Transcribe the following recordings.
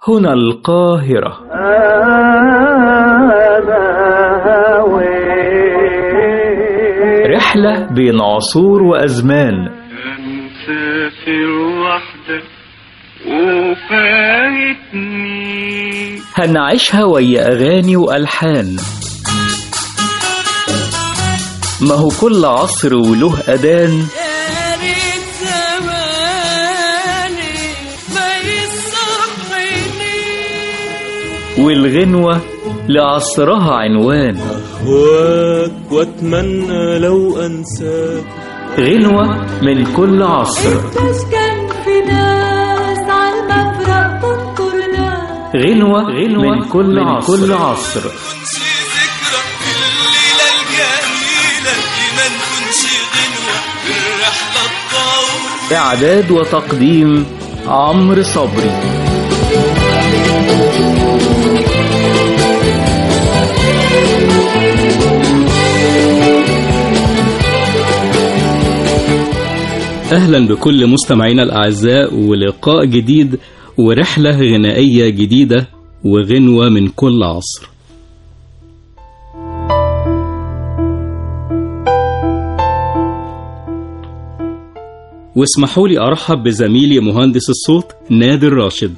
هنا القاهرة رحلة بين عصور وأزمان مسافر وحدك وفايتني هنعيشها ويا أغاني وألحان ما هو كل عصر وله أذان يا ريت زماني ما يصحيني والغنوة لعصرها عنوان أهواك وأتمنى لو أنساك غنوة من كل عصر تسكن في ناس عالمفرق تنطر ناس غنوة, غنوة من كل من عصر, كل عصر. ذكرى الليلة الجميلة لما نكونش غنوة في الرحلة الطويلة إعداد وتقديم عمرو صبري أهلا بكل مستمعينا الأعزاء ولقاء جديد ورحلة غنائية جديدة وغنوة من كل عصر واسمحوا لي أرحب بزميلي مهندس الصوت نادر راشد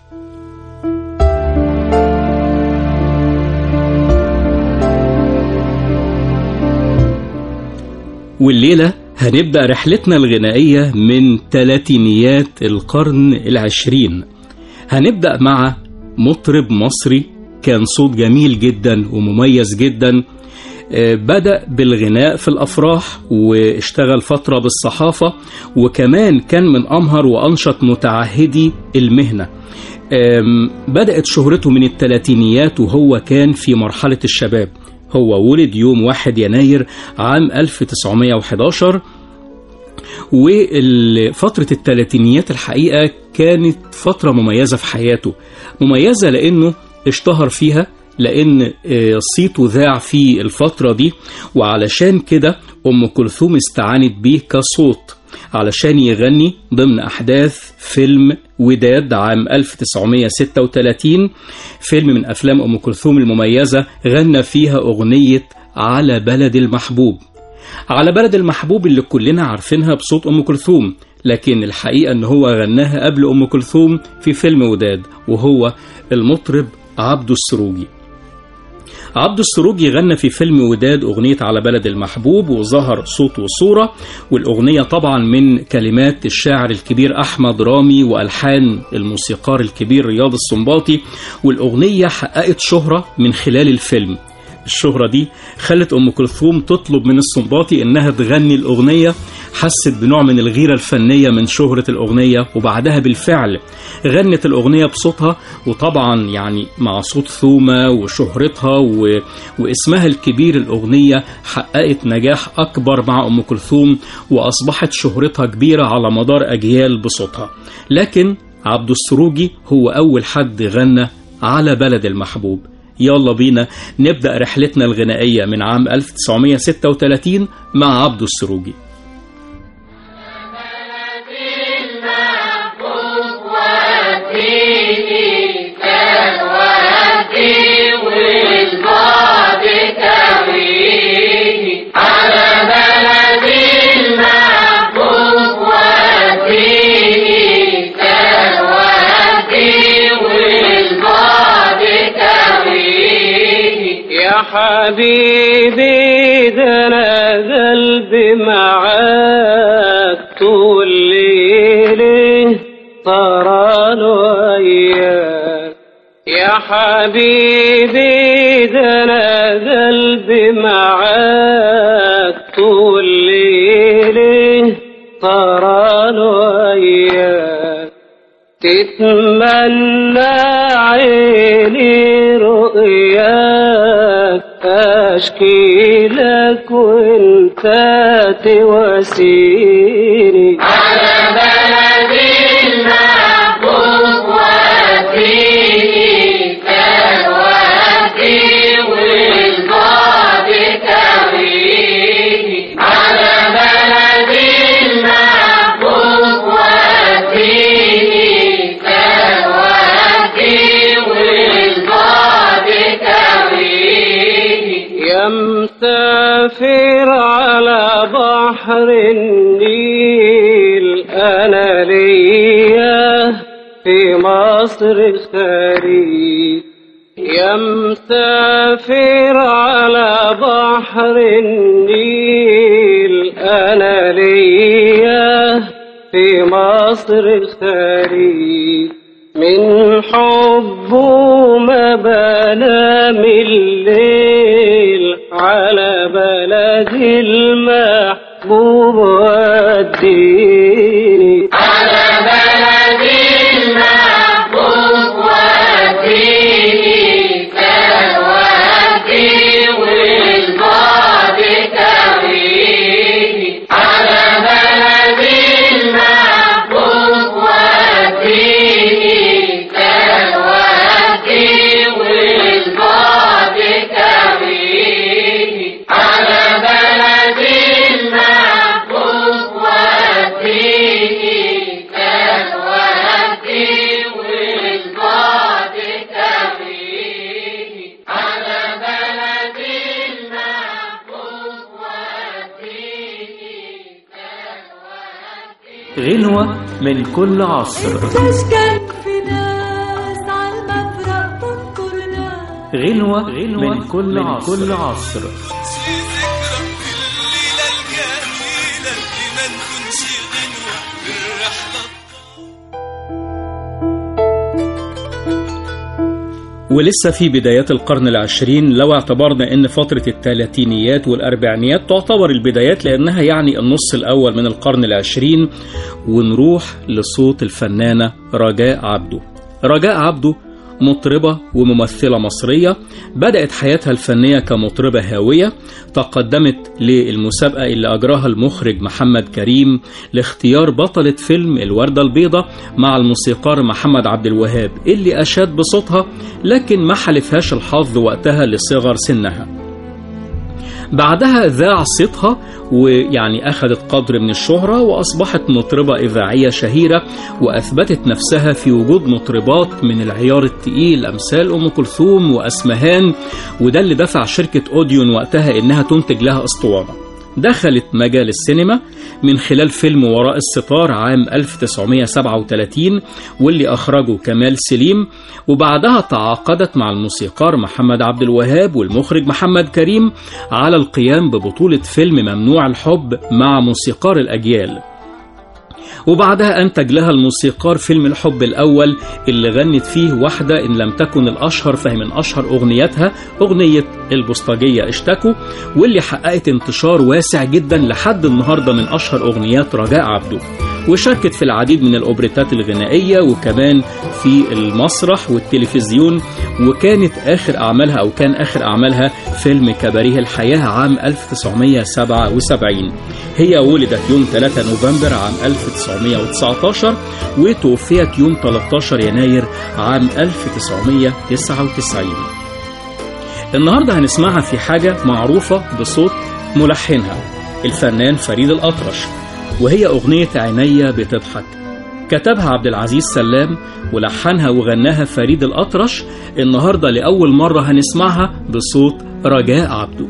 والليلة هنبدأ رحلتنا الغنائية من تلاتينيات القرن العشرين هنبدأ مع مطرب مصري كان صوت جميل جدا ومميز جدا آه، بدأ بالغناء في الأفراح واشتغل فترة بالصحافة وكمان كان من أمهر وأنشط متعهدي المهنة آم، بدأت شهرته من الثلاثينيات وهو كان في مرحلة الشباب هو ولد يوم 1 يناير عام 1911 وفترة الثلاثينيات الحقيقة كانت فترة مميزة في حياته مميزة لأنه اشتهر فيها لأن آه، صيته ذاع في الفترة دي وعلشان كده أم كلثوم استعانت بيه كصوت علشان يغني ضمن أحداث فيلم وداد عام 1936 فيلم من أفلام أم كلثوم المميزة غنى فيها أغنية على بلد المحبوب على بلد المحبوب اللي كلنا عارفينها بصوت أم كلثوم لكن الحقيقة أن هو غناها قبل أم كلثوم في فيلم وداد وهو المطرب عبده السروجي عبد السروجي غنى في فيلم وداد أغنية على بلد المحبوب وظهر صوت وصورة والأغنية طبعا من كلمات الشاعر الكبير أحمد رامي وألحان الموسيقار الكبير رياض السنباطي والأغنية حققت شهرة من خلال الفيلم الشهرة دي خلت أم كلثوم تطلب من السنباطي إنها تغني الأغنية حست بنوع من الغيرة الفنية من شهرة الأغنية وبعدها بالفعل غنت الأغنية بصوتها وطبعا يعني مع صوت ثومة وشهرتها و... واسمها الكبير الأغنية حققت نجاح أكبر مع أم كلثوم وأصبحت شهرتها كبيرة على مدار أجيال بصوتها لكن عبد السروجي هو أول حد غنى على بلد المحبوب يلا بينا نبدأ رحلتنا الغنائية من عام 1936 مع عبد السروجي يا حبيبي ده انا قلبي معاك طول ليلي طران وياك يا حبيبي ده انا قلبي معاك طول ليلي طران وياك تتمنى عيني رؤياك اشكي لك وانت تواسيني مصر خريج يا مسافر على بحر النيل أنا ليا في مصر خريج من حبه ما بنام الليل على بلدي المحبوب والدين غنوة من كل عصر تسكن في ناس عالمفرق تنطر ناس غنوة من كل عصر, كل عصر. في ذكرى الليلة الجميلة اللي ما نكونش غنوة بالرحلة ولسه في بدايات القرن العشرين لو اعتبرنا ان فترة الثلاثينيات والاربعينيات تعتبر البدايات لانها يعني النص الاول من القرن العشرين ونروح لصوت الفنانة رجاء عبده رجاء عبده مطربة وممثلة مصرية بدأت حياتها الفنية كمطربة هاوية تقدمت للمسابقة اللي أجراها المخرج محمد كريم لاختيار بطلة فيلم الوردة البيضاء مع الموسيقار محمد عبد الوهاب اللي أشاد بصوتها لكن ما حلفهاش الحظ وقتها لصغر سنها بعدها ذاع صيتها ويعني أخذت قدر من الشهرة وأصبحت مطربة إذاعية شهيرة وأثبتت نفسها في وجود مطربات من العيار التقيل أمثال أم كلثوم وأسمهان وده اللي دفع شركة أوديون وقتها إنها تنتج لها أسطوانة دخلت مجال السينما من خلال فيلم وراء الستار عام 1937 واللي أخرجه كمال سليم وبعدها تعاقدت مع الموسيقار محمد عبد الوهاب والمخرج محمد كريم على القيام ببطولة فيلم ممنوع الحب مع موسيقار الأجيال وبعدها أنتج لها الموسيقار فيلم الحب الأول اللي غنت فيه واحدة إن لم تكن الأشهر فهي من أشهر أغنياتها أغنية البوسطجية اشتكوا واللي حققت انتشار واسع جدا لحد النهاردة من أشهر أغنيات رجاء عبده وشاركت في العديد من الأوبريتات الغنائية وكمان في المسرح والتلفزيون وكانت آخر أعمالها أو كان آخر أعمالها فيلم كباريه الحياة عام 1977 هي ولدت يوم 3 نوفمبر عام 1919 وتوفيت يوم 13 يناير عام 1999 النهاردة هنسمعها في حاجة معروفة بصوت ملحنها الفنان فريد الأطرش وهي أغنية عينيا بتضحك كتبها عبد العزيز سلام ولحنها وغناها فريد الأطرش النهاردة لأول مرة هنسمعها بصوت رجاء عبده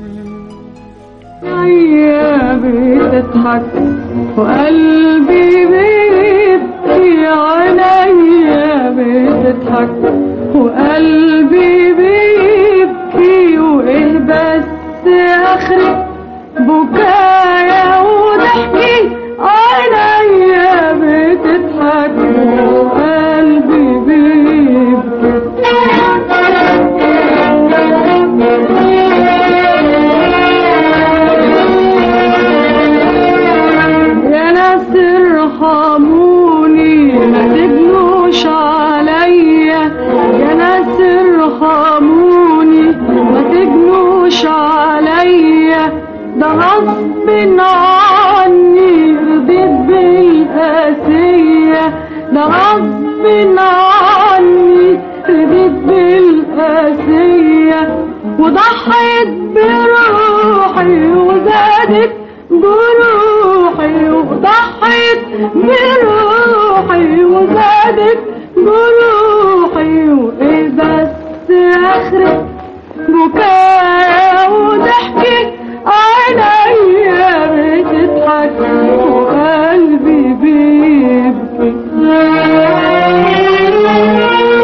عينيا بتضحك وقلبي بيبكي عينيا بتضحك وقلبي بيبكي وايه بس اخري بكايا وضحكي عينيا بتضحك وقلبي بيبكي يا ناس ارحموني ما تبنوش عليا يا ناس ارحموني ما تبنوش عليا ده غصب عني رضيت بالقاسية ده غصب عني رضيت بالقاسية وضحيت بروحي وزادت جروحي وضحيت بروحي وزادت جروحي وايه بس اخرت بكايا وضحكي عينيا بتضحك وقلبي بيبكي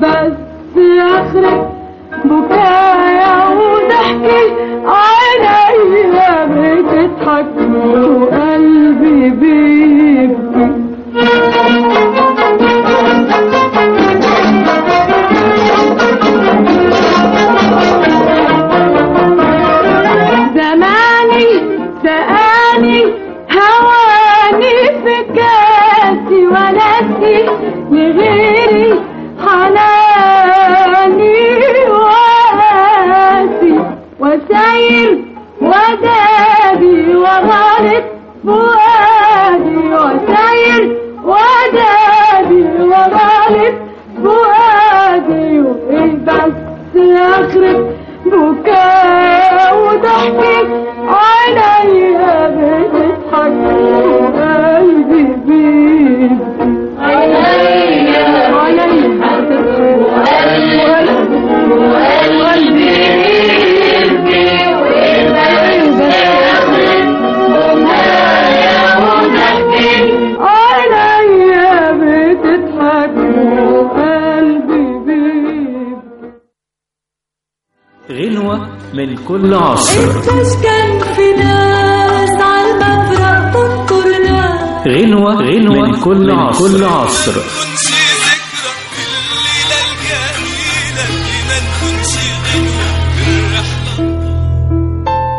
بس يخرب بكايا وضحكي عينيا بتضحك وقلبي بيبكي زماني سقاني هواني في كاسي وناسي لغيري حناني واسي وساير ودادي وغارت فؤادي وساير ودادي وغارت فؤادي وإيه بس يخرب بكاء وضحكي عينيا بتضحك وقلبي بيبكي عينيا عينيا بتضحك وقلبي بيبكي عينيا بتضحك وقلبي بيبكي غنوة من كل عصر تسكن في ناس عالمفرق تنطر ناس غنوة غنوة من كل عصر كل عصر نكونش ذكرى في الليلة الجميلة اللي ما نكونش غنوة في الرحلة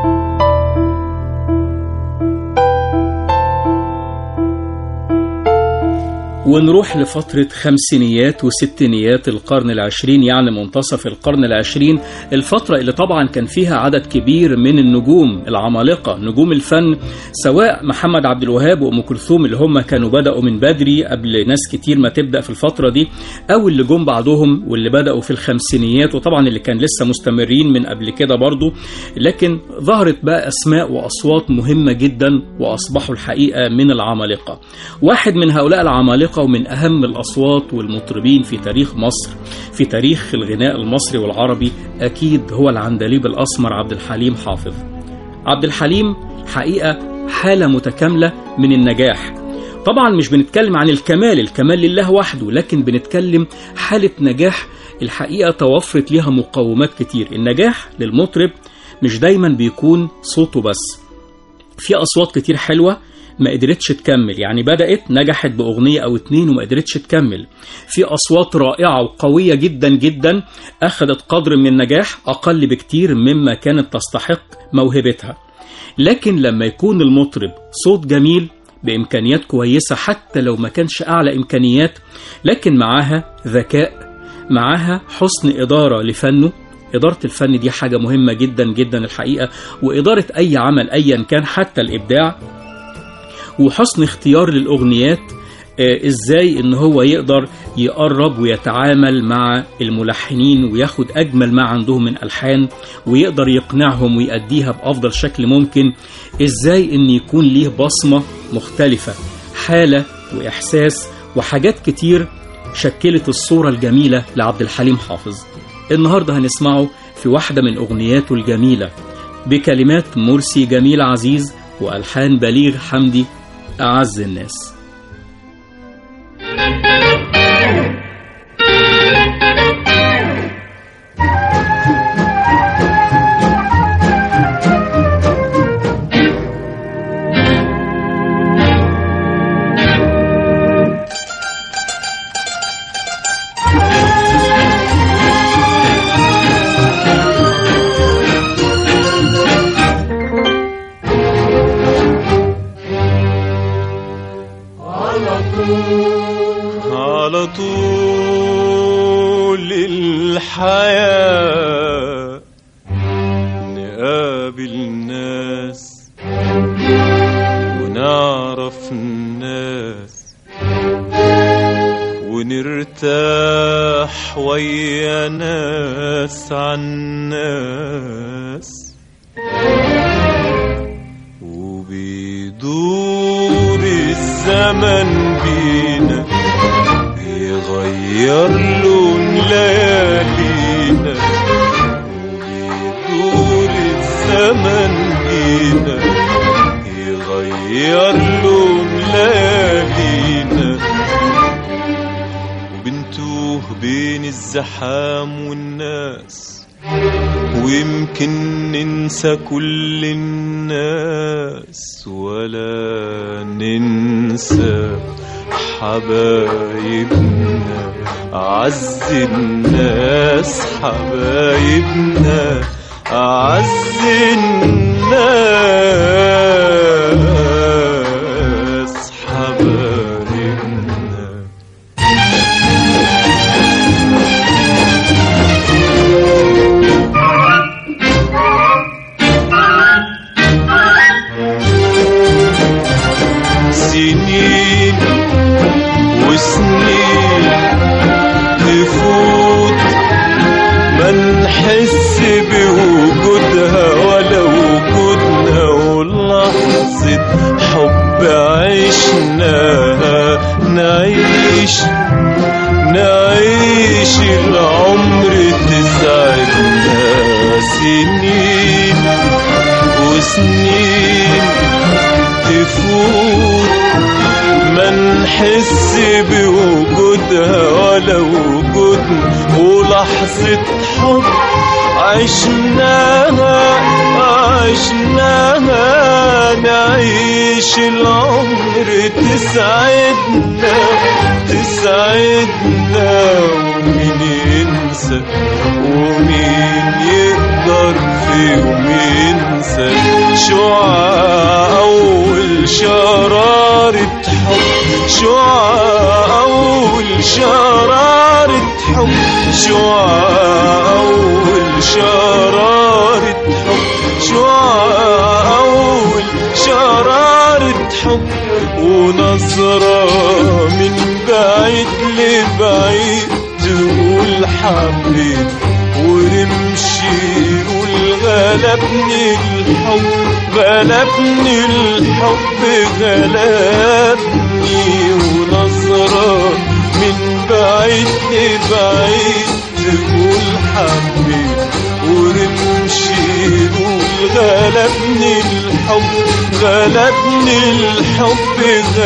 ونروح لفترة خمسينيات وستينيات القرن العشرين يعني منتصف القرن العشرين الفترة اللي طبعا كان فيها عدد كبير من النجوم العمالقة نجوم الفن سواء محمد عبد الوهاب وأم كلثوم اللي هم كانوا بدأوا من بدري قبل ناس كتير ما تبدأ في الفترة دي أو اللي جم بعدهم واللي بدأوا في الخمسينيات وطبعا اللي كان لسه مستمرين من قبل كده برضو لكن ظهرت بقى أسماء وأصوات مهمة جدا وأصبحوا الحقيقة من العمالقة واحد من هؤلاء العمالقة ومن أهم الأصوات والمطربين في تاريخ مصر في تاريخ الغناء المصري والعربي أكيد هو العندليب الأسمر عبد الحليم حافظ عبد الحليم حقيقة حالة متكاملة من النجاح طبعا مش بنتكلم عن الكمال الكمال لله وحده لكن بنتكلم حالة نجاح الحقيقة توفرت ليها مقومات كتير النجاح للمطرب مش دايما بيكون صوته بس في أصوات كتير حلوة ما قدرتش تكمل يعني بدأت نجحت بأغنية أو اتنين وما قدرتش تكمل في أصوات رائعة وقوية جدا جدا أخذت قدر من النجاح أقل بكتير مما كانت تستحق موهبتها لكن لما يكون المطرب صوت جميل بإمكانيات كويسة حتى لو ما كانش أعلى إمكانيات لكن معاها ذكاء معاها حسن إدارة لفنه إدارة الفن دي حاجة مهمة جدا جدا الحقيقة وإدارة أي عمل أيا كان حتى الإبداع وحسن اختيار للأغنيات آه، ازاي ان هو يقدر يقرب ويتعامل مع الملحنين وياخد اجمل ما عندهم من الحان ويقدر يقنعهم ويأديها بافضل شكل ممكن ازاي ان يكون ليه بصمة مختلفة حالة واحساس وحاجات كتير شكلت الصورة الجميلة لعبد الحليم حافظ النهاردة هنسمعه في واحدة من أغنياته الجميلة بكلمات مرسي جميل عزيز وألحان بليغ حمدي أعز الناس على طول الحياة نقابل ناس ونعرف الناس ونرتاح ويا ناس عن ناس وبيدور الزمن بينا يغير لون ليالينا وبيدور الزمن بينا يغير لون ليالينا وبنتوه بين الزحام والناس ويمكن ننسى كل الناس ولا ننسى حبايبنا أعز الناس حبايبنا أعز الناس حبايبنا سنين وسنين تفوت ما نحس بوجودها ولا وجودنا ولحظة حب عشناها نعيش نعيش العمر تسعدنا سنين وسنين تفوت ما نحس بوجودها ولا وجودنا ولحظة حب عشناها عشناها نعيش العمر تسعدنا تسعدنا ومين ينسى ومين يقدر في يوم ينسى شعاع أول شرارة حب شعاع أول شرارة حب شعاع أول شرارة حب شعاع أول شرارة حب ونظرة من بعيد لبعيد تقول حبيت ورمشي يقول غلبني الحب غلبني الحب غلبني ونظرة من بعيد لبعيد تقول حبيت ورمشي يقول غلبني الحب غلبني الحب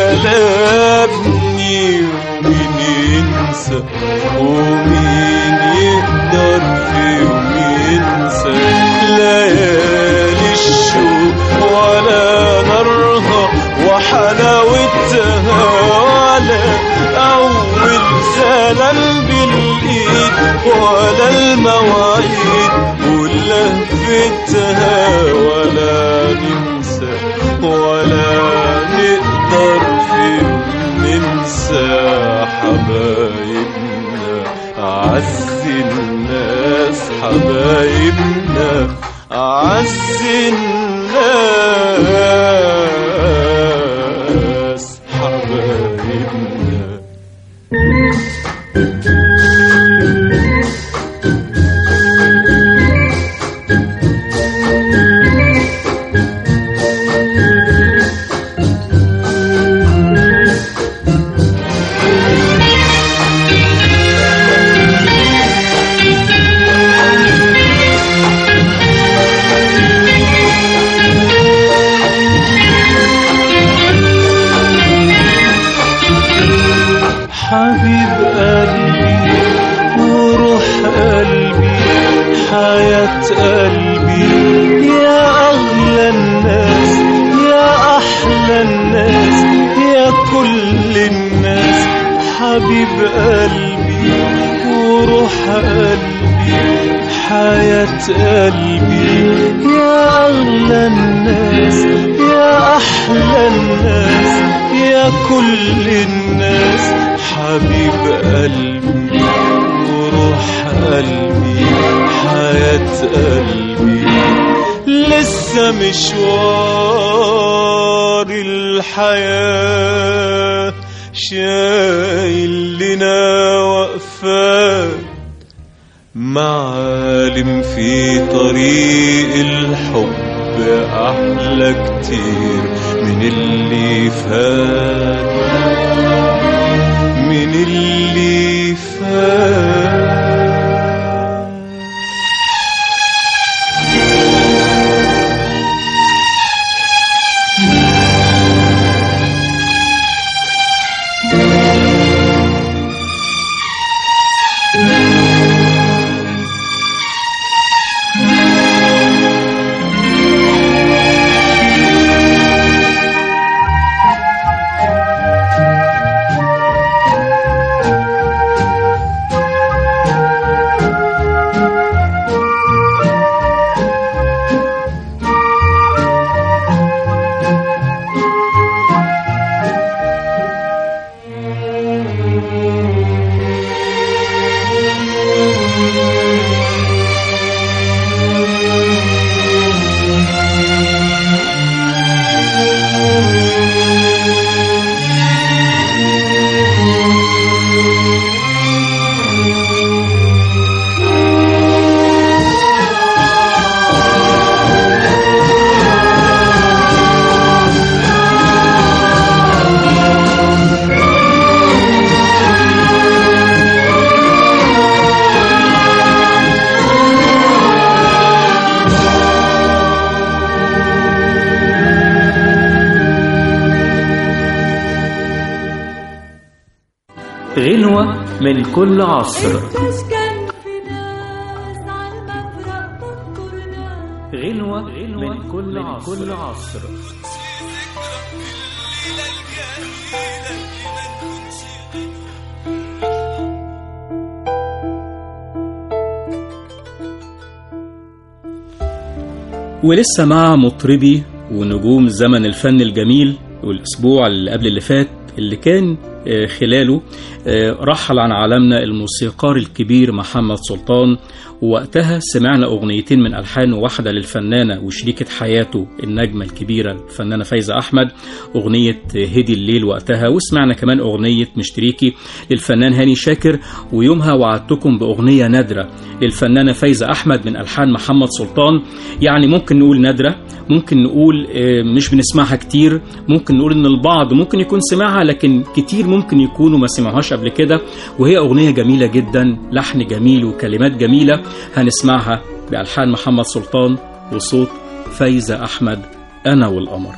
غلبني ومين ينسى ومين يقدر في يوم ينسى ليالي الشوق ولا نارها وحلاوتها ولا أول سلام بالإيد ولا المواعيد ولهفتها ولا ننسى ولا نقدر في يوم ننسى حبايبنا أعز الناس حبايبنا أعز الناس حبايبنا حبيب قلبي وروح قلبي حياة قلبي يا أغلى الناس يا أحلى الناس يا كل الناس حبيب قلبي وروح قلبي حياة قلبي يا أغلى الناس يا أحلى الناس يا كل الناس حبيب قلبي وروح قلبي حياة قلبي لسه مشوار الحياة شايل لنا وقفات معالم في طريق الحب أحلى كتير من اللي فات من اللي فات غنوة من كل عصر تسكن في ناس عالمفرق تنطر ناس غنوة من كل عصر, كل عصر. ولسه مع مطربي ونجوم زمن الفن الجميل والأسبوع اللي قبل اللي فات اللي كان آه، خلاله آه، رحل عن عالمنا الموسيقار الكبير محمد سلطان ووقتها سمعنا أغنيتين من ألحان واحدة للفنانة وشريكة حياته النجمة الكبيرة الفنانة فايزة أحمد أغنية هدي الليل وقتها وسمعنا كمان أغنية مشتريكي للفنان هاني شاكر ويومها وعدتكم بأغنية نادرة للفنانة فايزة أحمد من ألحان محمد سلطان يعني ممكن نقول نادرة ممكن نقول آه، مش بنسمعها كتير ممكن نقول ان البعض ممكن يكون سمعها لكن كتير ممكن يكونوا ما سمعوهاش قبل كده وهي أغنية جميلة جدا لحن جميل وكلمات جميلة هنسمعها بألحان محمد سلطان وصوت فايزة أحمد أنا والقمر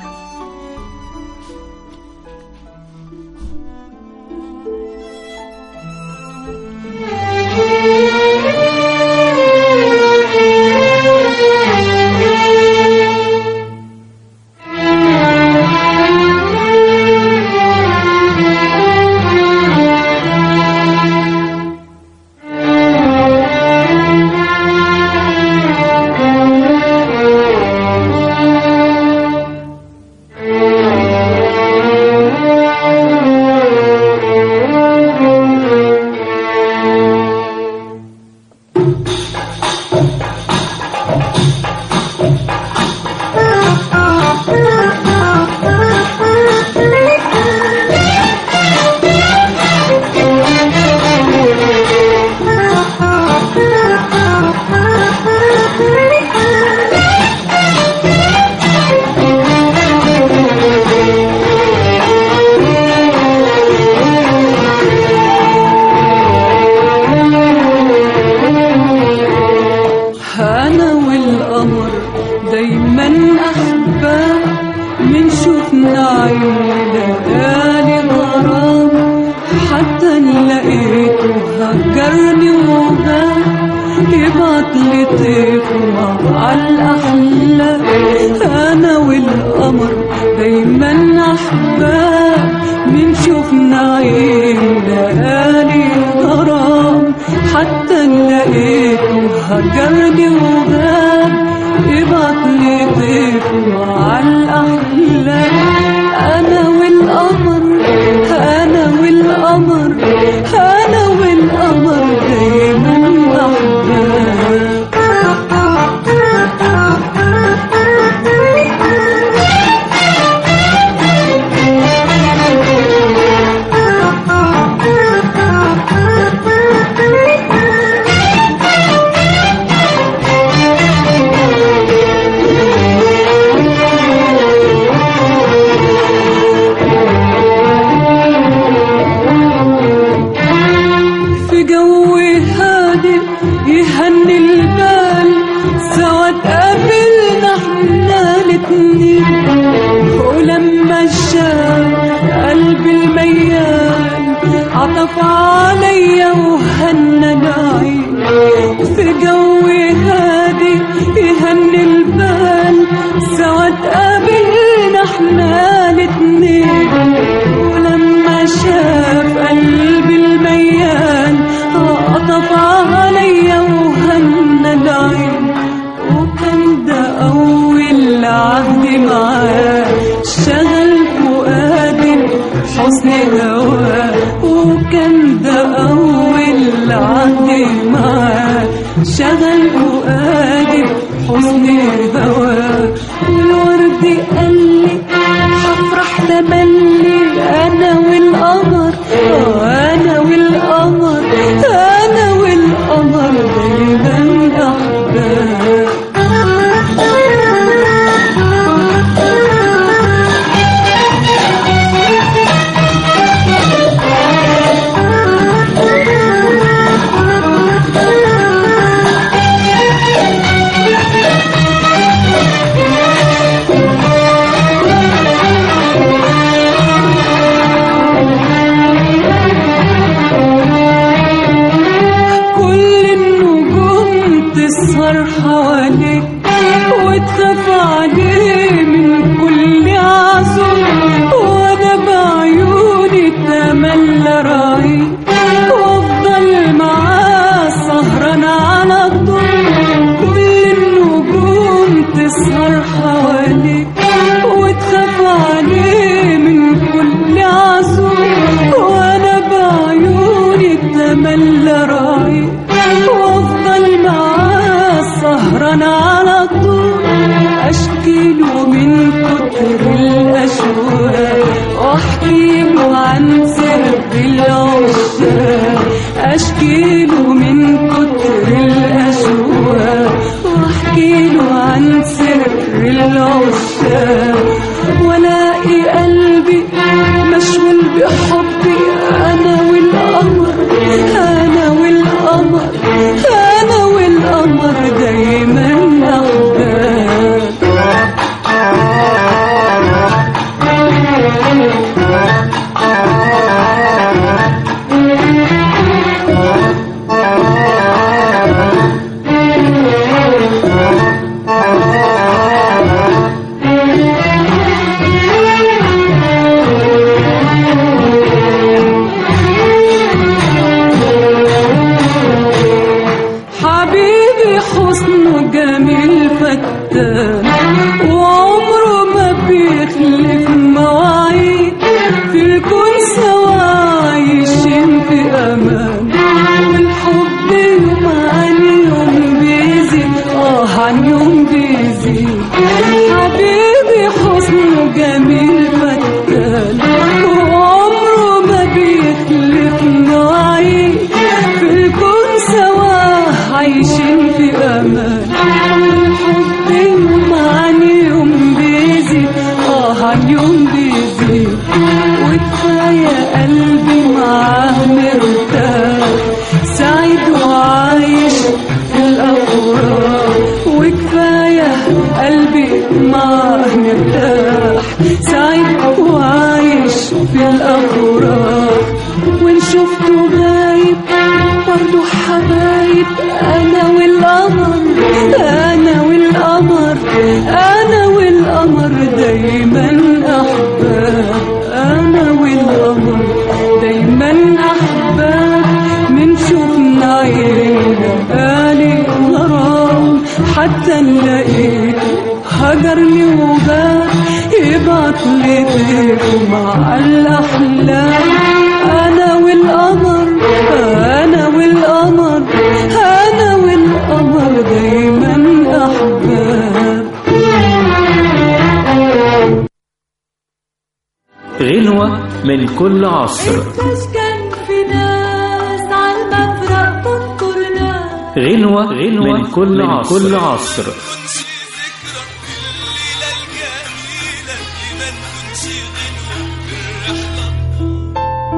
أنا والقمر دايما أحباب من شوفنا عيون ليالي غرام حتى لقيته هجرني وغاب يبعت لي طيفه مع الأحلام أنا والقمر دايما أحباب من شوفنا عيون ليالي غرام حتى لقيته هجرني وغاب يبعت لي ضيف مع الأحلام أنا والقمر أنا والقمر أنا والقمر دايما في جو هادي يهني البال سوا تقابلنا احنا الاتنين ولما شاف قلبي الميال عطف عليا وهنى العين في جو هادي يهني البال سوا تقابلنا احنا الاتنين ولما شاف قلبي الميال عطف عليا وهنى العين وكان ده أول عهد معاه شغل فؤادي حسن هواه وكان ده أول عهد معاه شغل فؤادي حسن هواه والورد قال لي هفرح تملي تسهر حواليك وتخاف عليه من كل عزم وانا بعيوني تملى راعي وافضل معاه سهران على الضوء كل النجوم تسهر حواليك وتخاف عليه من كل عزم وانا بعيوني تملى راعي وافضل معاه سهران على طول اشكي له من كتر الاشواق واحكي له عن سر العشاق اشكي له من كتر الاشواق واحكي له عن سر العشاق والاقي قلبي مشغول بحبي انا والقمر انا والقمر انا والقمر دايما احباب حبيبي حسنه جميل فتان وعمره ما بيخلف مواعيد في الكون سوا عايشين في امان والحب يوم عن يوم بيزيد اه عن يوم بيزيد حبيبي حسنه جميل فتان وعمره ما بيخلف مواعيد في الكون سوا عايشين في امان الحب يوم عن يوم بيزيد اه عن يوم بيزيد وكفايه قلبي معاه مرتاح سعيد وعايش في الافراح وكفايه قلبي معاه مرتاح سعيد وعايش في الافراح وان شفته غايب برضه حبايب انا والقمر انا والقمر انا والقمر دايما احباب انا والقمر دايما احباب من شوفنا عينا قالي غرام حتى نلاقيه هجرني وبات يبعت لي ضيفه مع الاحلام انا والقمر انا والقمر انا والقمر دايما احباب غنوة من كل عصر كان في ناس على المفرق تنطر ناس غنوة, غنوة من كل عصر, كل عصر. كنتش ذكرى الليلة الجميلة اللي ما نكونش غنوة في الرحلة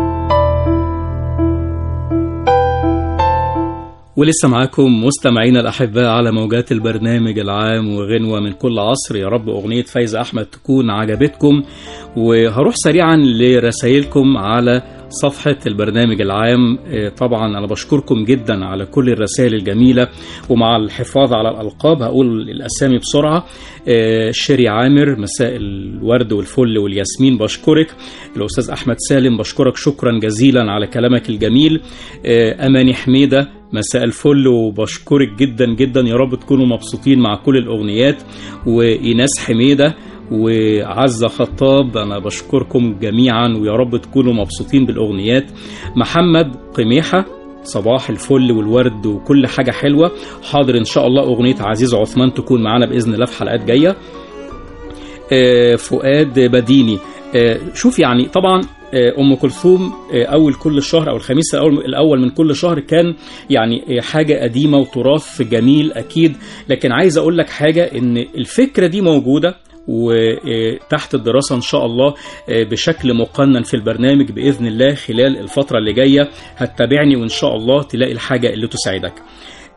ولسه معاكم مستمعينا الأحباء على موجات البرنامج العام وغنوة من كل عصر يا رب أغنية فايز أحمد تكون عجبتكم وهروح سريعا لرسائلكم على صفحة البرنامج العام آه، طبعا أنا بشكركم جدا على كل الرسائل الجميلة ومع الحفاظ على الألقاب هقول الأسامي بسرعة آه، شيري عامر مساء الورد والفل والياسمين بشكرك الأستاذ أحمد سالم بشكرك شكرا جزيلا على كلامك الجميل آه، أماني حميدة مساء الفل وبشكرك جدا جدا يا رب تكونوا مبسوطين مع كل الأغنيات وإيناس حميدة وعزة خطاب أنا بشكركم جميعا ويا رب تكونوا مبسوطين بالأغنيات محمد قميحة صباح الفل والورد وكل حاجة حلوة حاضر إن شاء الله أغنية عزيز عثمان تكون معانا بإذن الله في حلقات جاية آه، فؤاد بديني آه، شوف يعني طبعا آه، ام كلثوم آه، اول كل شهر او الخميس الاول الاول من كل شهر كان يعني آه، حاجه قديمه وتراث جميل اكيد لكن عايز اقول لك حاجه ان الفكره دي موجوده وتحت الدراسة إن شاء الله آه، بشكل مقنن في البرنامج بإذن الله خلال الفترة اللي جاية هتتابعني وإن شاء الله تلاقي الحاجة اللي تساعدك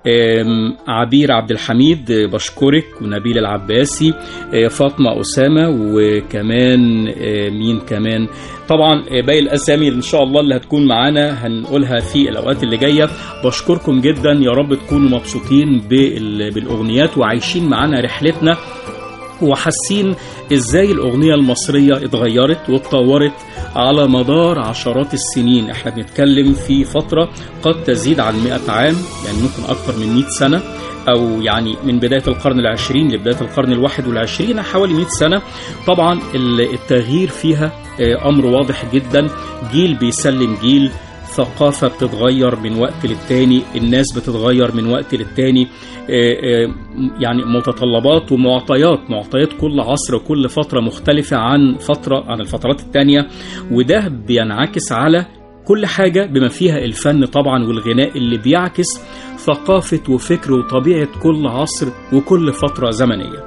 آم، عبير عبد الحميد آه، بشكرك ونبيل العباسي آه، فاطمة أسامة وكمان آه، مين كمان طبعا آه، باقي الأسامي إن شاء الله اللي هتكون معانا هنقولها في الأوقات اللي جاية بشكركم جدا يا رب تكونوا مبسوطين بال- بالأغنيات وعايشين معانا رحلتنا وحاسين ازاي الاغنيه المصريه اتغيرت واتطورت على مدار عشرات السنين احنا بنتكلم في فتره قد تزيد عن 100 عام يعني ممكن اكثر من 100 سنه او يعني من بدايه القرن العشرين لبدايه القرن الواحد والعشرين حوالي 100 سنه طبعا ال- التغيير فيها آه، امر واضح جدا جيل بيسلم جيل ثقافة بتتغير من وقت للتاني الناس بتتغير من وقت للتاني آه، آه، يعني متطلبات ومعطيات معطيات كل عصر وكل فترة مختلفة عن فترة عن الفترات التانية وده بينعكس على كل حاجة بما فيها الفن طبعا والغناء اللي بيعكس ثقافة وفكر وطبيعة كل عصر وكل فترة زمنية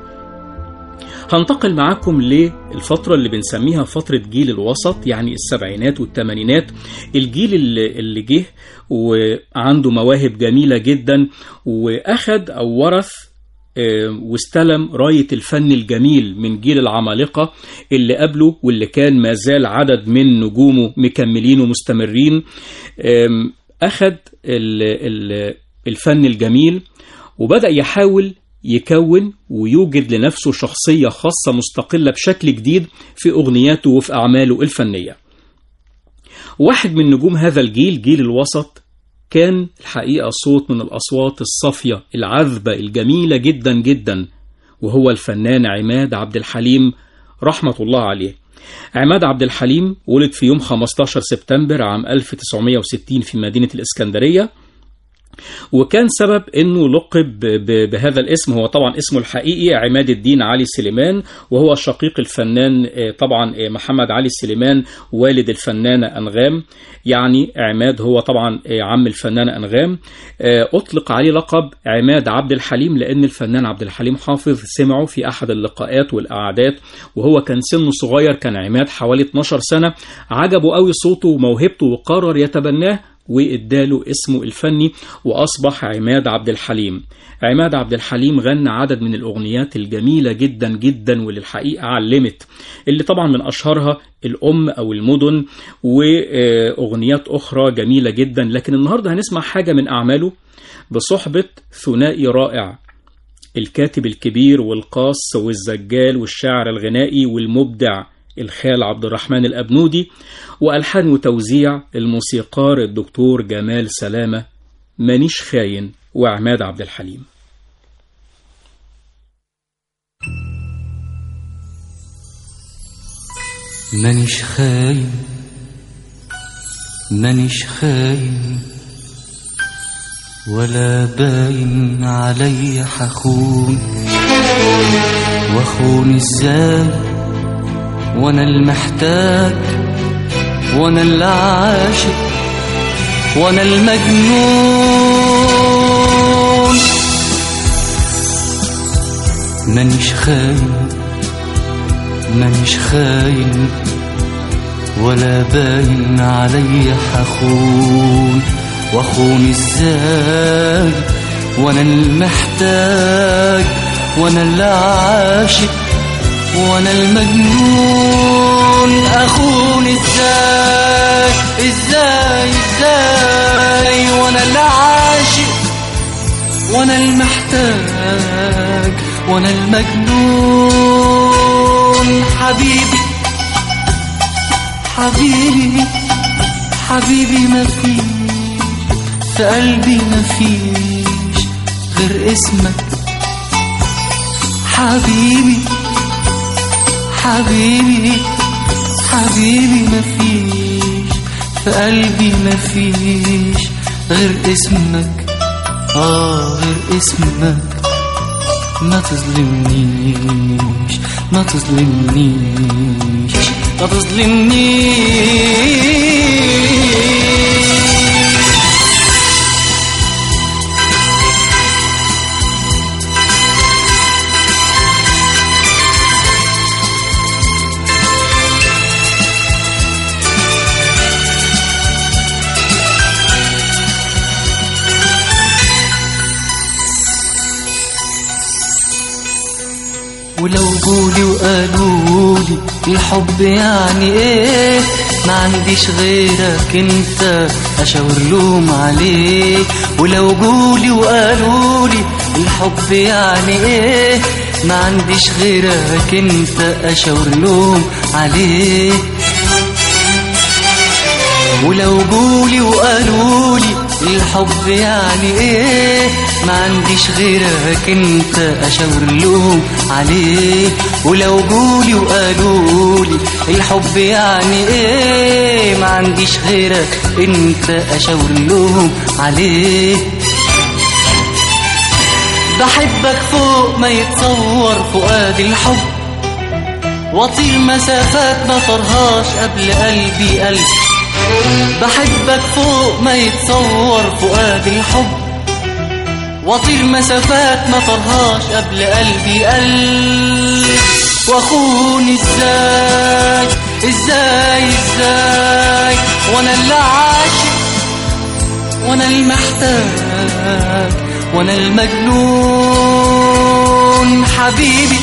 هنتقل معاكم للفترة اللي بنسميها فترة جيل الوسط يعني السبعينات والثمانينات الجيل اللي, اللي جه وعنده مواهب جميلة جدا وأخد أو ورث آه، واستلم راية الفن الجميل من جيل العمالقة اللي قبله واللي كان ما زال عدد من نجومه مكملين ومستمرين آم، أخد ال- ال- الفن الجميل وبدأ يحاول يكون ويوجد لنفسه شخصية خاصة مستقلة بشكل جديد في أغنياته وفي أعماله الفنية واحد من نجوم هذا الجيل جيل الوسط كان الحقيقة صوت من الأصوات الصافية العذبة الجميلة جدا جدا وهو الفنان عماد عبد الحليم رحمة الله عليه عماد عبد الحليم ولد في يوم 15 سبتمبر عام 1960 في مدينة الإسكندرية وكان سبب انه لقب ب- بهذا الاسم هو طبعا اسمه الحقيقي عماد الدين علي سليمان وهو شقيق الفنان آه، طبعا آه، محمد علي سليمان والد الفنانة أنغام يعني عماد هو طبعا آه، عم الفنانة أنغام آه، أطلق عليه لقب عماد عبد الحليم لأن الفنان عبد الحليم حافظ سمعه في أحد اللقاءات والقعدات وهو كان سنه صغير كان عماد حوالي 12 سنة عجبه قوي صوته وموهبته وقرر يتبناه واداله اسمه الفني واصبح عماد عبد الحليم. عماد عبد الحليم غنى عدد من الاغنيات الجميله جدا جدا واللي الحقيقه علمت اللي طبعا من اشهرها الام او المدن واغنيات اخرى جميله جدا لكن النهارده هنسمع حاجه من اعماله بصحبه ثنائي رائع الكاتب الكبير والقاص والزجال والشاعر الغنائي والمبدع الخال عبد الرحمن الأبنودي وألحان وتوزيع الموسيقار الدكتور جمال سلامة مانيش خاين وعماد عبد الحليم مانيش خاين مانيش خاين ولا باين علي حخون واخون ازاي وانا المحتاج وانا اللي عاشق وانا المجنون مانيش خاين مانيش خاين ولا باين علي حخون واخون ازاي وانا المحتاج وانا اللي عاشق وانا المجنون اخون ازاي ازاي ازاي وانا اللي عاشق وانا المحتاج وانا المجنون حبيبي حبيبي حبيبي ما فيش في قلبي ما فيش غير اسمك حبيبي حبيبي حبيبي ما فيش في قلبي ما فيش غير اسمك اه غير اسمك ما تظلمنيش ما تظلمنيش ما تظلمنيش ولو جولي وقالولي الحب يعني ايه ما عنديش غيرك انت اشاور لهم عليه ولو جولي وقالولي الحب يعني ايه ما عنديش غيرك انت اشاور لهم عليه ولو جولي وقالولي الحب يعني ايه ما عنديش غيرك انت اشاور لهم عليه ولو جولي وقالولي الحب يعني ايه ما عنديش غيرك انت اشاور لهم عليه بحبك فوق ما يتصور فؤاد الحب واطير مسافات ما طرهاش قبل قلبي قلب بحبك فوق ما يتصور فؤاد الحب واطير مسافات ما طرهاش قبل قلبي قلب واخوني ازاي ازاي ازاي وانا اللي عاشق وانا المحتاج وانا المجنون حبيبي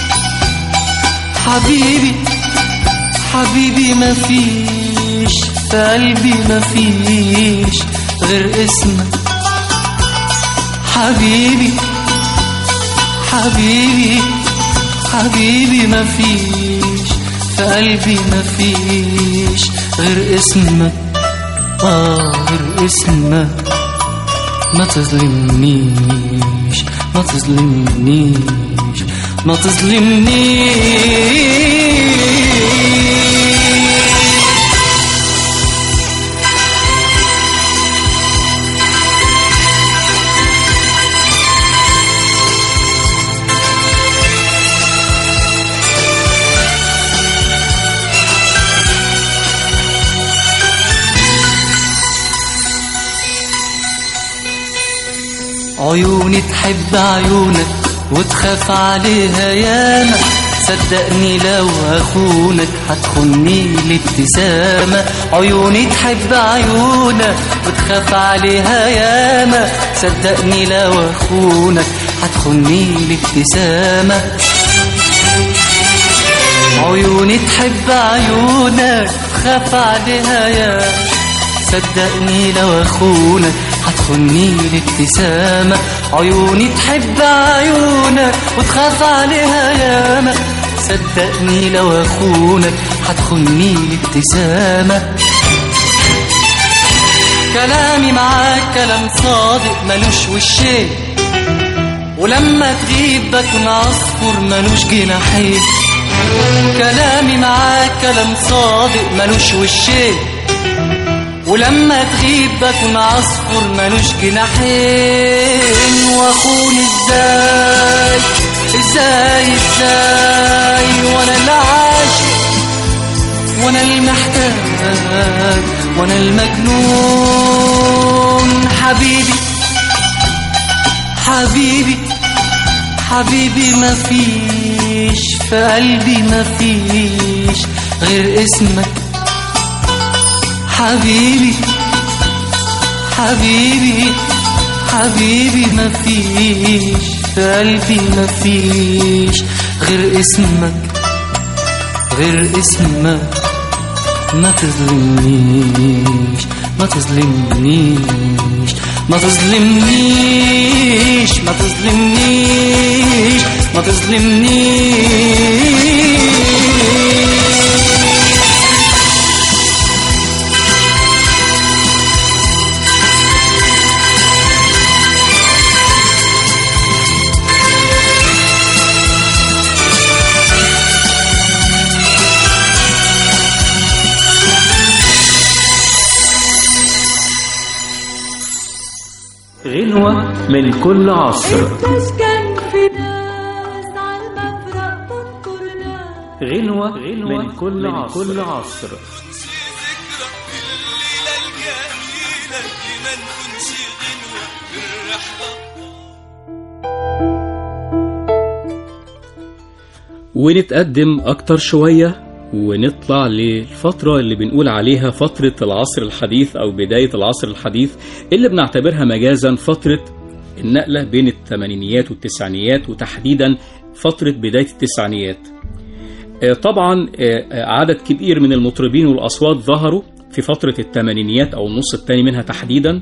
حبيبي حبيبي ما فيش في قلبي ما فيش غير اسمك حبيبي حبيبي حبيبي ما فيش في قلبي ما فيش غير اسمك آه غير اسمك ما تظلمنيش ما تظلمنيش ما تظلمنيش عيوني تحب عيونك وتخاف عليها ياما صدقني لو اخونك هتخني الابتسامة عيوني تحب عيونك وتخاف عليها ياما صدقني لو اخونك هتخني الابتسامة عيوني تحب عيونك تخاف عليها ياما صدقني لو اخونك هتخني الابتسامة عيوني تحب عيونك وتخاف عليها ياما صدقني لو اخونك هتخني الابتسامة كلامي معاك كلام صادق ملوش وشين ولما تغيب بكون عصفور ملوش جناحين كلامي معاك كلام صادق ملوش وشين ولما تغيب بكون عصفور ملوش جناحين واخون ازاي ازاي ازاي وانا اللي عاشق وانا المحتاج وانا المجنون حبيبي حبيبي حبيبي ما فيش في قلبي ما فيش غير اسمك حبيبي حبيبي حبيبي ما فيش في قلبي ما فيش غير اسمك غير اسمك ما تظلمنيش ما تظلمنيش ما تظلمنيش ما تظلمنيش ما تظلمنيش غنوة من كل عصر تسكن في ناس على المفرق تنكر ناس غنوة من كل عصر كل عصر ذكرى الليلة الجميلة لما نكونش غنوة في الرحلة ونتقدم أكتر شوية ونطلع للفترة اللي بنقول عليها فترة العصر الحديث أو بداية العصر الحديث اللي بنعتبرها مجازا فترة النقلة بين الثمانينيات والتسعينيات وتحديدا فترة بداية التسعينيات آه، طبعا آه، آه، عدد كبير من المطربين والأصوات ظهروا في فترة الثمانينيات أو النص الثاني منها تحديدا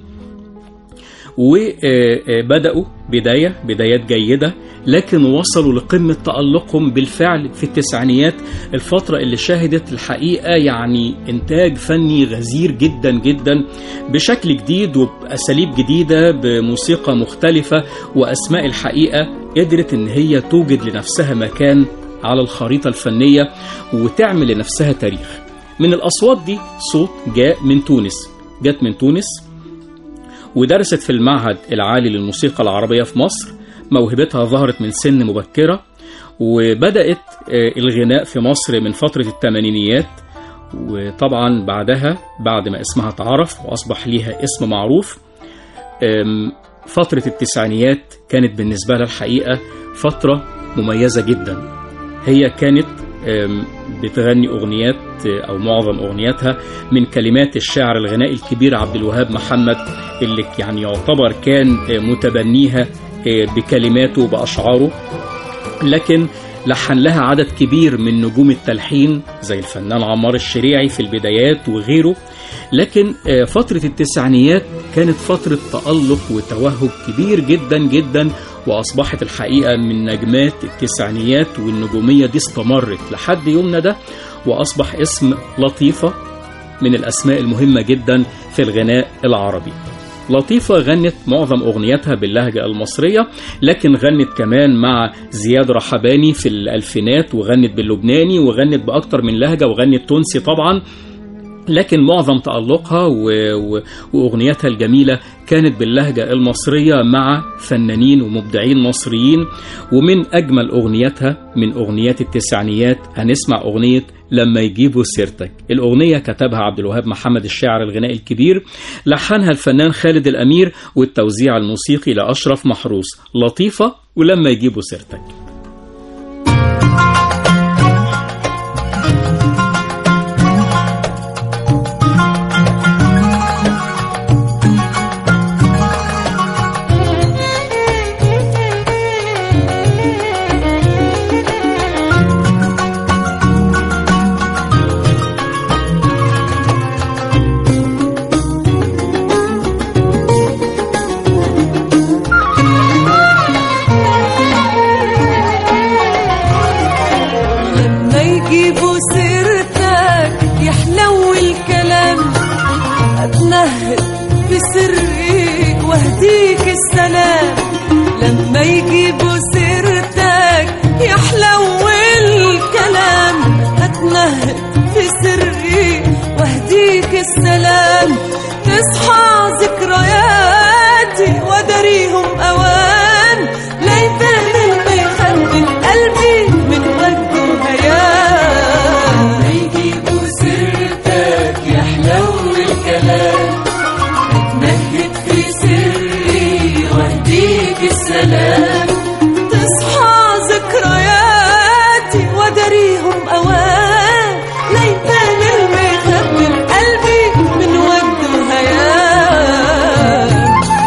وبدأوا بداية بدايات جيدة لكن وصلوا لقمة تألقهم بالفعل في التسعينيات الفترة اللي شهدت الحقيقة يعني إنتاج فني غزير جدا جدا بشكل جديد وبأساليب جديدة بموسيقى مختلفة وأسماء الحقيقة قدرت إن هي توجد لنفسها مكان على الخريطة الفنية وتعمل لنفسها تاريخ من الأصوات دي صوت جاء من تونس جت من تونس ودرست في المعهد العالي للموسيقى العربية في مصر موهبتها ظهرت من سن مبكرة وبدأت آه، الغناء في مصر من فترة الثمانينيات وطبعا بعدها بعد ما اسمها اتعرف وأصبح ليها اسم معروف آم، فترة التسعينيات كانت بالنسبة لها الحقيقة فترة مميزة جدا هي كانت آم، بتغني أغنيات آه، أو معظم أغنياتها من كلمات الشاعر الغنائي الكبير عبد الوهاب محمد اللي يعني يعتبر كان آه، متبنيها آه، بكلماته وبأشعاره لكن لحن لها عدد كبير من نجوم التلحين زي الفنان عمار الشريعي في البدايات وغيره لكن آه، فترة التسعينيات كانت فترة تألق وتوهج كبير جدا جدا وأصبحت الحقيقة من نجمات التسعينيات والنجومية دي استمرت لحد يومنا ده وأصبح اسم لطيفة من الأسماء المهمة جدا في الغناء العربي لطيفة غنت معظم أغنياتها باللهجة المصرية لكن غنت كمان مع زياد رحباني في الألفينات وغنت باللبناني وغنت بأكتر من لهجة وغنت تونسي طبعا لكن معظم تألقها و... و... وأغنياتها الجميلة كانت باللهجة المصرية مع فنانين ومبدعين مصريين ومن أجمل أغنياتها من أغنيات التسعينيات هنسمع أغنية لما يجيبوا سيرتك الأغنية كتبها عبد الوهاب محمد الشاعر الغنائي الكبير لحنها الفنان خالد الأمير والتوزيع الموسيقي لأشرف محروس لطيفة ولما يجيبوا سيرتك لما يجيبوا سيرتك يحلو الكلام اتنهد بسري واهديك السلام لما يجيبوا سيرتك يحلو الكلام اتنهد بسري واهديك السلام تصحى ذكرياتي ودريهم اوان ليتني بيخدم قلبي من وجد وهيام يجيبوا سيرتك يحلو الكلام اتمهد في سري واهديك السلام تصحى ذكرياتي ودريهم اوان ليتني بيخدم قلبي من وجد وهيام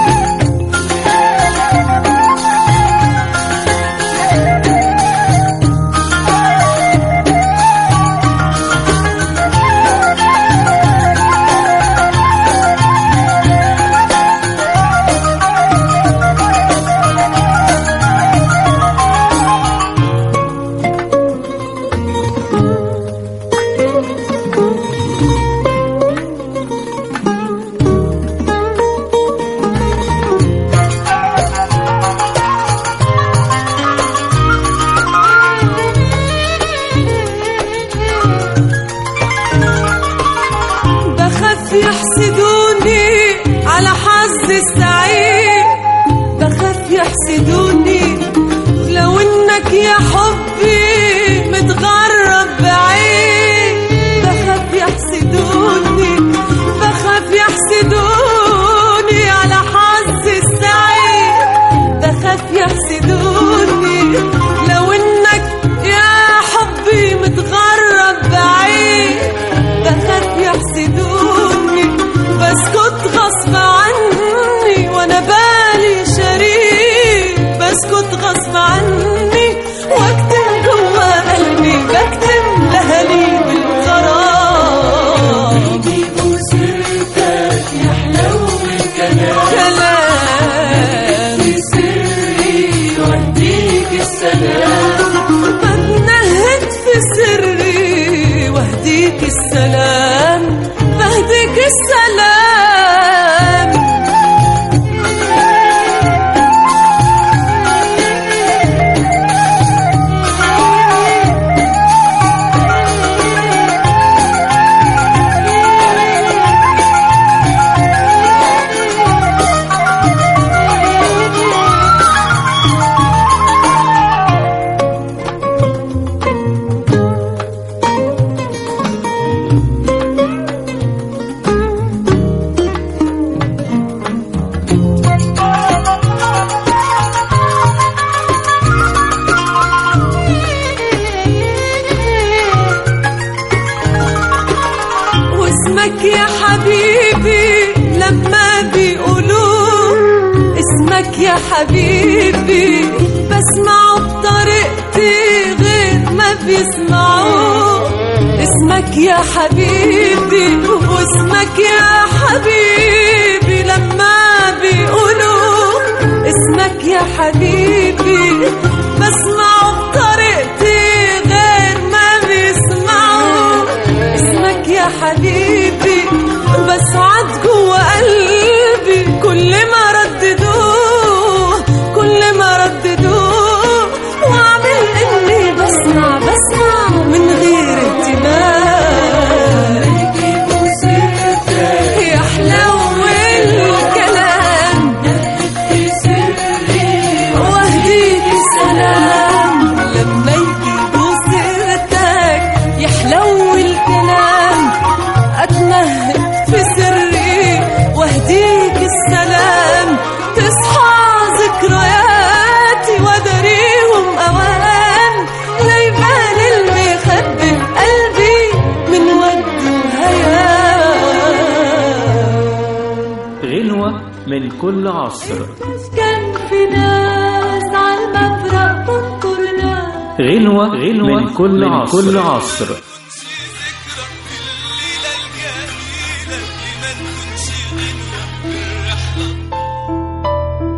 بخاف يحسدوني على حظ السعيد بخاف يحسدوني لو انك يا حبي متغرب بعيد بخاف يحسدوني بخاف يحسدوني على حظ السعيد بخاف يحسدوني لو انك يا حبي متغرب بعيد بخاف يحسدوني بسكت غصب عني وانا بالي شريك بسكت غصب عني اسمك يا حبيبي بسمعه بطريقتي غير ما بيسمعوه اسمك يا حبيبي واسمك يا حبيبي لما بيقولوا اسمك يا حبيبي بسمعه بطريقتي غير ما بيسمعوا اسمك يا حبيبي بسعد جوا قلبي كل ما رددوه كل ما رددوه واعمل اني بسمع بسمع من غير اهتمام يحلو الكلام واهديك السلام لما يجيبوا سيرتك يحلو الكلام اتمهد في سري واهديك السلام تصحى ذكرياتي وادريهم اوان لا يبان المخبي في قلبي من ود وهيام غنوة من كل عصر كان في ناس على المفرق تنطرنا غنوة غنوة من كل عصر, كل عصر. ذكرى الليلة الجميلة اللي ما نكونش غنوة بالرحلة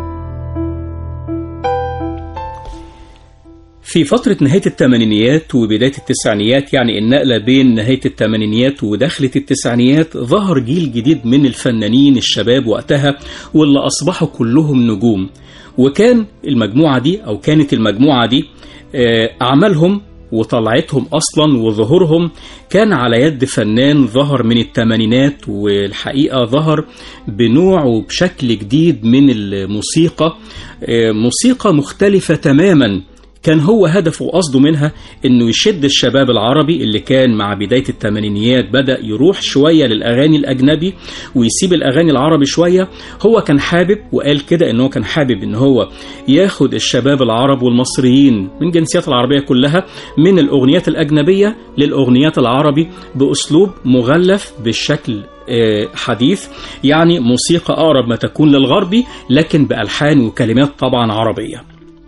في فترة نهاية الثمانينيات وبداية التسعينيات يعني النقلة بين نهاية الثمانينيات ودخلة التسعينيات ظهر جيل جديد من الفنانين الشباب وقتها واللي أصبحوا كلهم نجوم وكان المجموعة دي أو كانت المجموعة دي آه، أعمالهم وطلعتهم أصلا وظهورهم كان على يد فنان ظهر من الثمانينات والحقيقة ظهر بنوع وبشكل جديد من الموسيقى آه، موسيقى مختلفة تماما كان هو هدفه وقصده منها انه يشد الشباب العربي اللي كان مع بداية الثمانينيات بدأ يروح شوية للأغاني الأجنبي ويسيب الأغاني العربي شوية هو كان حابب وقال كده ان هو كان حابب ان هو ياخد الشباب العرب والمصريين من الجنسيات العربية كلها من الأغنيات الأجنبية للأغنيات العربي بأسلوب مغلف بالشكل آه، حديث يعني موسيقى أقرب ما تكون للغربي لكن بألحان وكلمات طبعا عربية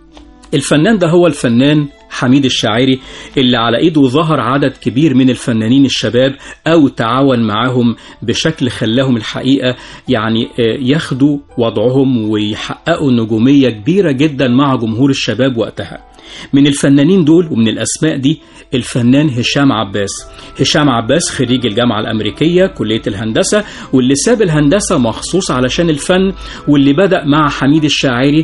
الفنان ده هو الفنان حميد الشاعري اللي على ايده ظهر عدد كبير من الفنانين الشباب او تعاون معاهم بشكل خلاهم الحقيقه يعني آه، ياخدوا وضعهم ويحققوا نجوميه كبيره جدا مع جمهور الشباب وقتها. من الفنانين دول ومن الاسماء دي الفنان هشام عباس هشام عباس خريج الجامعة الأمريكية كلية الهندسة واللي ساب الهندسة مخصوص علشان الفن واللي بدأ مع حميد الشاعري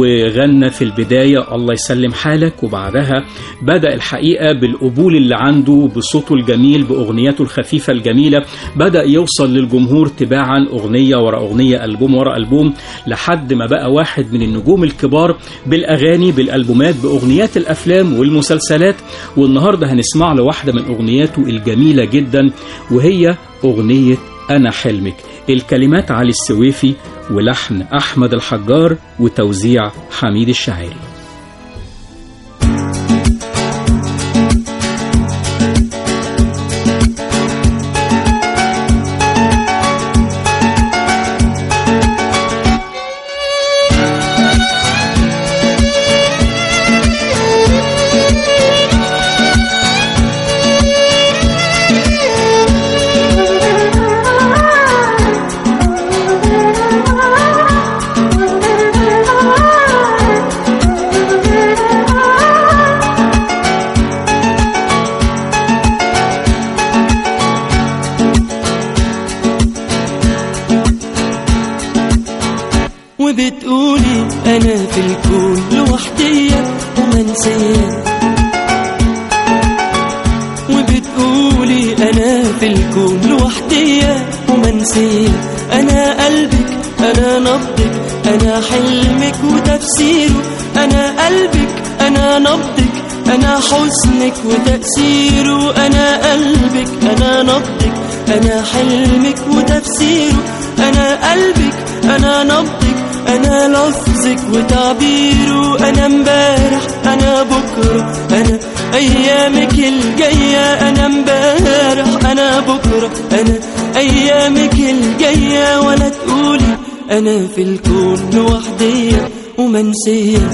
وغنى في البداية الله يسلم حالك وبعدها بدأ الحقيقة بالقبول اللي عنده بصوته الجميل بأغنياته الخفيفة الجميلة بدأ يوصل للجمهور تباعا أغنية ورا أغنية ألبوم ورا ألبوم لحد ما بقى واحد من النجوم الكبار بالأغاني بالألبومات بأغنيات الأفلام والمسلسلات والنهاردة هنسمع له واحدة من أغنياته الجميلة جدا وهي أغنية أنا حلمك الكلمات علي السويفي ولحن أحمد الحجار وتوزيع حميد الشاعري وبتقولي انا في الكون لوحدي ومنسيه وبتقولي انا في الكون لوحدي ومنسيه انا قلبك انا نبضك انا حلمك وتفسيره انا قلبك انا نبضك انا حزنك وتأثيره انا قلبك انا نبضك انا حلمك وتفسيره انا قلبك انا نبضك انا لفظك وتعبيره انا امبارح انا بكره انا ايامك الجايه انا امبارح انا بكره انا ايامك الجايه ولا تقولي أنا في الكون لوحدي ومنسية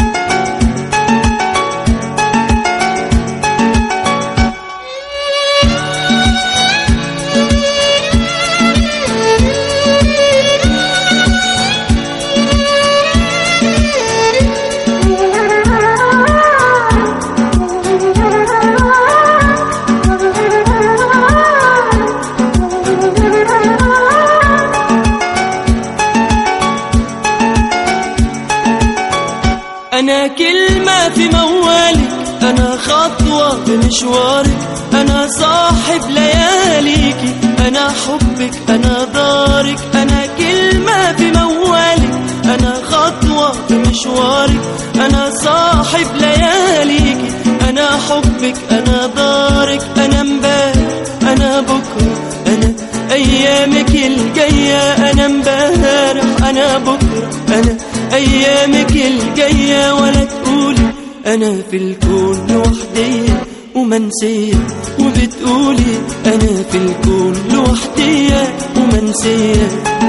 أنا كلمة في موالك أنا خطوة في مشوارك أنا صاحب لياليكي أنا حبك أنا دارك أنا كلمة في موالك أنا خطوة في مشوارك أنا صاحب لياليكي أنا حبك أنا دارك أنا امبارح أنا بكرة أنا أيامك الجاية أنا امبارح أنا بكرة أنا أيامك الجاية ولا تقولي أنا في الكون لوحدي ومنسية وبتقولي أنا في الكون لوحدي ومنسية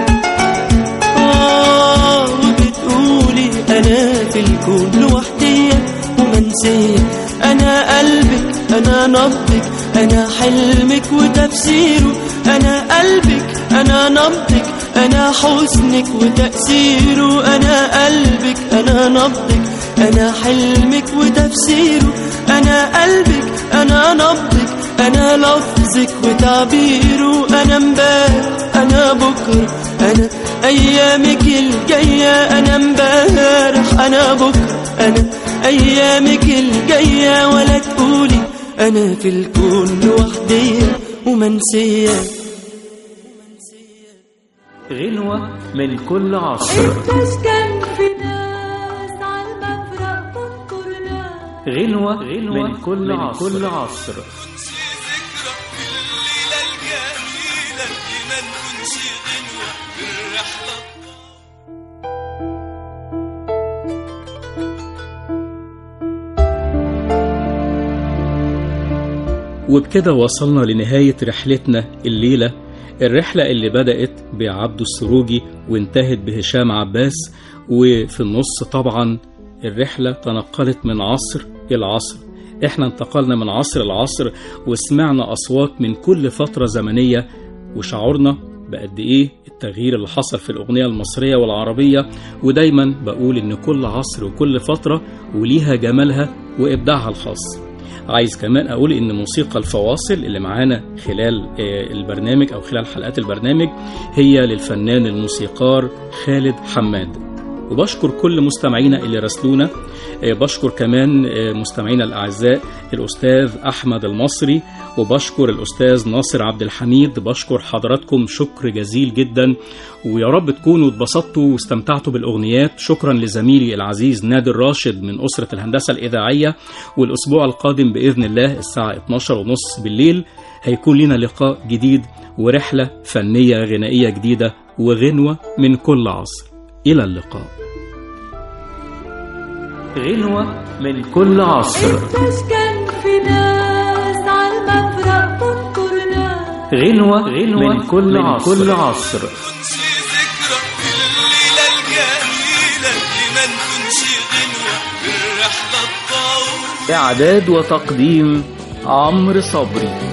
آه وبتقولي أنا في الكون لوحدي ومنسية أنا قلبك أنا نبضك أنا حلمك وتفسيره أنا قلبك أنا نبضك أنا حزنك وتأثيره أنا قلبك أنا نبضك أنا حلمك وتفسيره أنا قلبك أنا نبضك أنا لفظك وتعبيره أنا امبارح أنا بكرة أنا أيامك الجاية أنا امبارح أنا بكرة أنا أيامك الجاية ولا تقولي أنا في الكون لوحدي ومنسية غنوة من كل عصر انتش كان في ناس عالمفرق تنطر ناس غنوة من كل عصر كل عصر ذكرى الليلة الجميلة اللي ما نكونش غنوة في الرحلة وبكده وصلنا لنهاية رحلتنا الليلة الرحلة اللي بدأت بعبد السروجي وانتهت بهشام عباس وفي النص طبعا الرحلة تنقلت من عصر إلى عصر احنا انتقلنا من عصر لعصر وسمعنا أصوات من كل فترة زمنية وشعرنا بقد إيه التغيير اللي حصل في الأغنية المصرية والعربية ودايما بقول إن كل عصر وكل فترة وليها جمالها وإبداعها الخاص عايز كمان اقول ان موسيقى الفواصل اللي معانا خلال آه، البرنامج او خلال حلقات البرنامج هي للفنان الموسيقار خالد حماد وبشكر كل مستمعينا اللي راسلونا آه، بشكر كمان آه، مستمعينا الاعزاء الاستاذ احمد المصري وبشكر الاستاذ ناصر عبد الحميد بشكر حضراتكم شكر جزيل جدا ويا رب تكونوا اتبسطتوا واستمتعتوا بالاغنيات شكرا لزميلي العزيز نادر راشد من اسره الهندسه الاذاعيه والاسبوع القادم باذن الله الساعه 12 ونص بالليل هيكون لنا لقاء جديد ورحله فنيه غنائيه جديده وغنوه من كل عصر الى اللقاء غنوة من كل عصر انتش كان في ناس عالمفرق تنطر ناس غنوة غنوة من كل عصر كل عصر نكونش ذكرى الليلة الجميلة اللي ما نكونش غنوة في الرحلة الطويلة إعداد وتقديم عمرو صبري